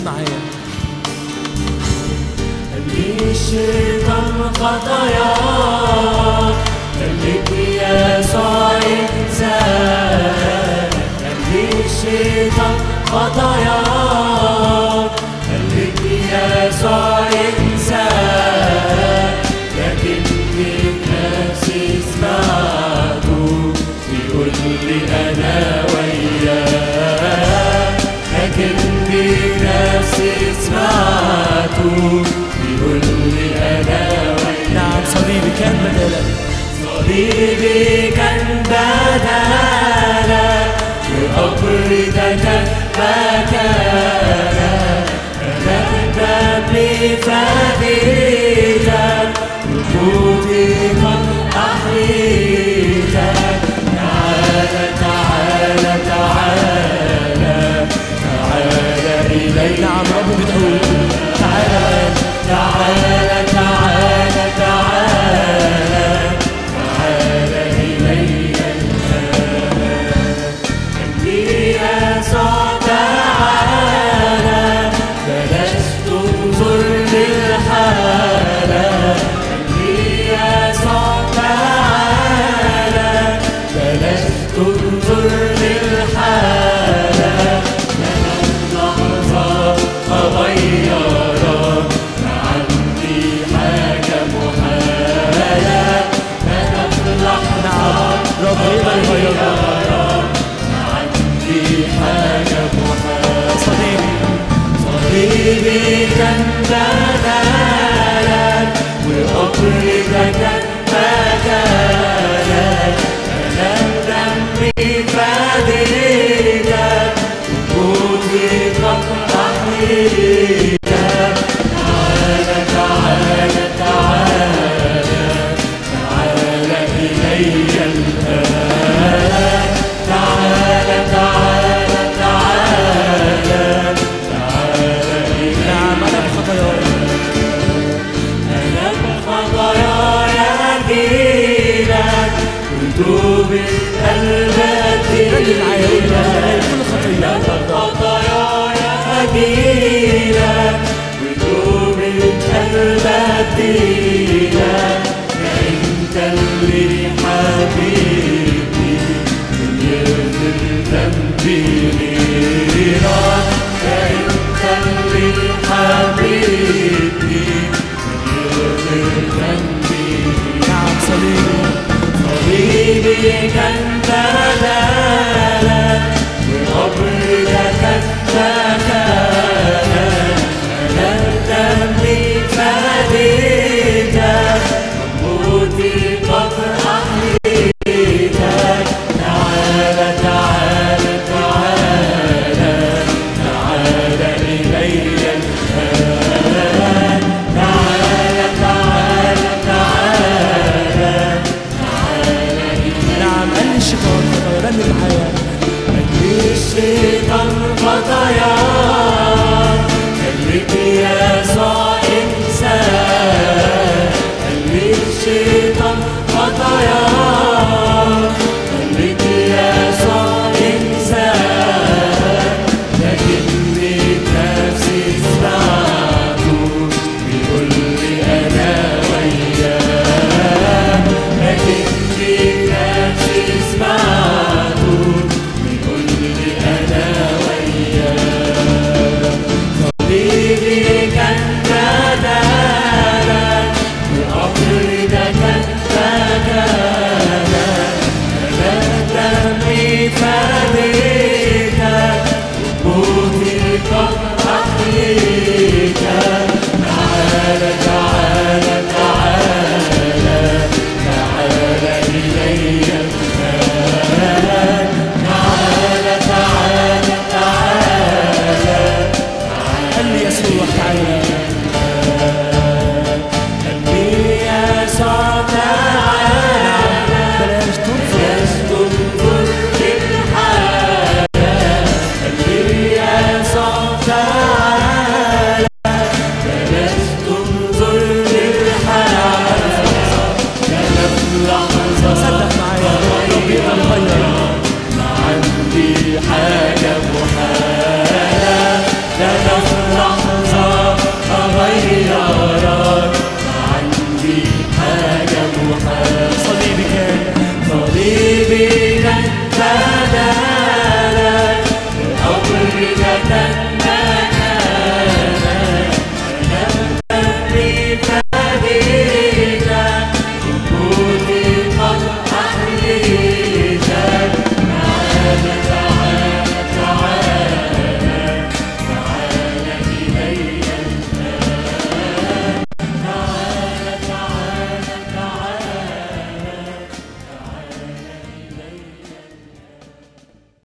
ردد معايا خلي الشيطان خطايا خليك يسوع إنسان خلي الشيطان خطايا خليك يسوع إنسان لكن من نفسي سمعته بيقول لي أنا وياك لكن بنفسي سمعته بيقول لي أنا وياك نعم صليبي كان بدلك صليبي كان بدلك وقبر ده كان مكانك أنا دمي فديتك وجودي قد أحييتك تعالى تعالى تعالى تعالى إلي نعم رب بتقول تعالى الآن تعالى تعالى تعالى تعالى إلي خلي يسوع تعالى بلاش تنظر للحالة خلي يسوع تعالى بلاش تنظر للحالة أنا لحظة أغيرك عندي حاجة محالة أنا في لحظة رب يقدر يغيرك عندي حاجة محالة صليبي صليبي كان بدلك وقبري ده كان مكانك أنا دمي فديتك وجودي قد أحييتك تعالى تعالى تعالى تعالى إلي الآن تعالى تعالى تعالى تعالى إلي نعم أنا بخطاياي أنا بخطاياي أجيلك وتوب القلب ردد معايا قول يا أديلك كل خطية أنا بخطاياي أجيلك وتوب القلب أديلك أنت اللي حبيبي يغفر ذنبي غيرك أنت اللي حبيبي يغفر ذنبي نعم صليبي صليبي كان بدلك وقبري ده كان مكانك أنا دمي فديتك موتي قد أحييتك تعالى تعالى تعالى تعالى إلي الآن تعالى تعالى تعالى نعم قال لي الشيطان خطايا ردد معايا خلي الشيطان خطايا خليك يسوع إنسان خلي الشيطان خطايا خليك يسوع إنسان لكني بنفسي سمعته بيقول لي أنا وياك لكني بنفسي سمعته بيقول لي أنا وياك صليبي كان بدلك وقبري ده كان مكانك أنا دمي فديتك وموتي قد أحييتك تعالى تعالى تعالى تعالى إلي الآن تعالى تعالى تعالى قال لي يسوع تعالى قلبي يسوع تعالى بلاش تنظر يسكن كل الحالة قلبي يسوع تعالى بلاش تنظر للحالة أنا في لحظة صدق معايا رب يقدر يغير